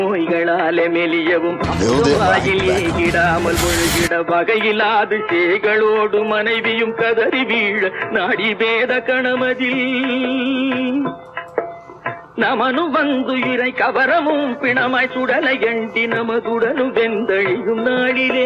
நோய்களாலே மெலியவும் வாயில் ஏகிடாமல் ஒழுகிட வகையில்லாது சேகளோடு மனைவியும் கதறி வீழ நாடி பேத கணமதில் நமனு வந்து இறை கவரமும் பிணமாய் சுடலை எண்டி நமதுடனு வெந்தழியும் நாளிலே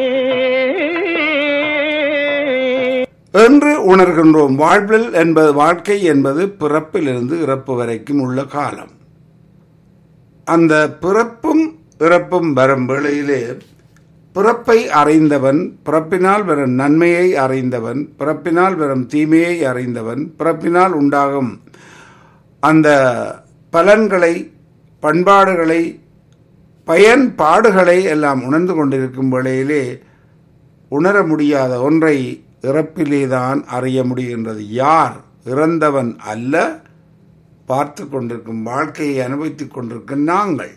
என்று உணர்கின்றோம் வாழ்வில் என்பது வாழ்க்கை என்பது பிறப்பிலிருந்து இறப்பு வரைக்கும் உள்ள காலம் அந்த பிறப்பும் இறப்பும் வரும் வேளையிலே பிறப்பை அறிந்தவன் பிறப்பினால் வரும் நன்மையை அறிந்தவன் பிறப்பினால் வரும் தீமையை அறிந்தவன் பிறப்பினால் உண்டாகும் அந்த பலன்களை பண்பாடுகளை பயன்பாடுகளை எல்லாம் உணர்ந்து கொண்டிருக்கும் வேளையிலே உணர முடியாத ஒன்றை இறப்பிலேதான் அறிய முடிகின்றது யார் இறந்தவன் அல்ல பார்த்து கொண்டிருக்கும் வாழ்க்கையை அனுபவித்துக் கொண்டிருக்கும் நாங்கள்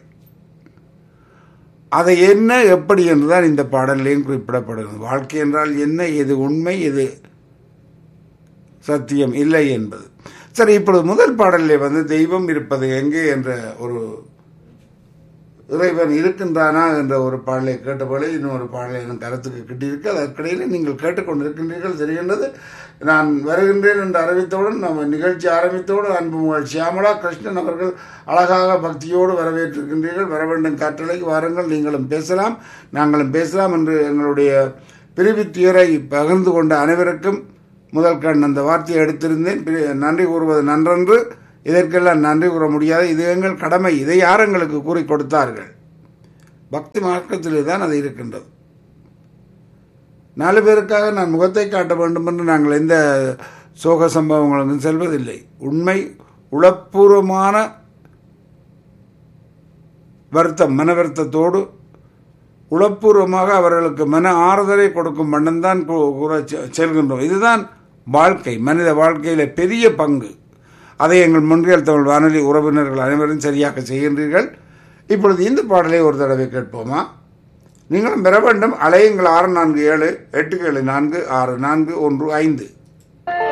அதை என்ன எப்படி என்றுதான் இந்த பாடலையும் குறிப்பிடப்படுகிறது வாழ்க்கை என்றால் என்ன எது உண்மை எது சத்தியம் இல்லை என்பது சரி இப்பொழுது முதல் பாடலிலே வந்து தெய்வம் இருப்பது எங்கே என்ற ஒரு இறைவன் இருக்கின்றானா என்ற ஒரு பாடலை கேட்டபோல இன்னொரு பாடலை எனக்கு கருத்துக்கு கிட்டியிருக்கு அதற்கிடையில் நீங்கள் கேட்டுக்கொண்டிருக்கின்றீர்கள் தெரிகின்றது நான் வருகின்றேன் என்று அறிவித்தவுடன் நம்ம நிகழ்ச்சி ஆரம்பித்தவுடன் அன்பு மகள் சியாமலா கிருஷ்ணன் அவர்கள் அழகாக பக்தியோடு வரவேற்றிருக்கின்றீர்கள் வர வேண்டும் கட்டளைக்கு வாருங்கள் நீங்களும் பேசலாம் நாங்களும் பேசலாம் என்று எங்களுடைய பிரிவித்துயரை பகிர்ந்து கொண்ட அனைவருக்கும் முதல் கண் அந்த வார்த்தையை எடுத்திருந்தேன் பிரி- நன்றி கூறுவது நன்றன்று இதற்கெல்லாம் நன்றி கூற முடியாது இது எங்கள் கடமை இதை யார் எங்களுக்கு கூறி கொடுத்தார்கள் பக்தி மார்க்கத்திலே தான் அது இருக்கின்றது நாலு பேருக்காக நான் முகத்தை காட்ட வேண்டும் என்று நாங்கள் எந்த சோக சம்பவங்களுக்கும் செல்வதில்லை உண்மை உளப்பூர்வமான வருத்தம் மன வருத்தத்தோடு உளப்பூர்வமாக அவர்களுக்கு மன ஆறுதலை கொடுக்கும் வண்ணம்தான் கூ- கூற செ- செல்கின்றோம் இதுதான் வாழ்க்கை மனித வாழ்க்கையில பெரிய பங்கு அதை எங்கள் முன்றியல் தமிழ் வானொலி உறவினர்கள் அனைவரும் சரியாக செய்கின்றீர்கள் இப்பொழுது இந்த பாடலை ஒரு தடவை கேட்போமா நீங்களும் பெற வேண்டும் அலையுங்கள் ஆறு நான்கு ஏழு எட்டு ஏழு நான்கு ஆறு நான்கு ஒன்று ஐந்து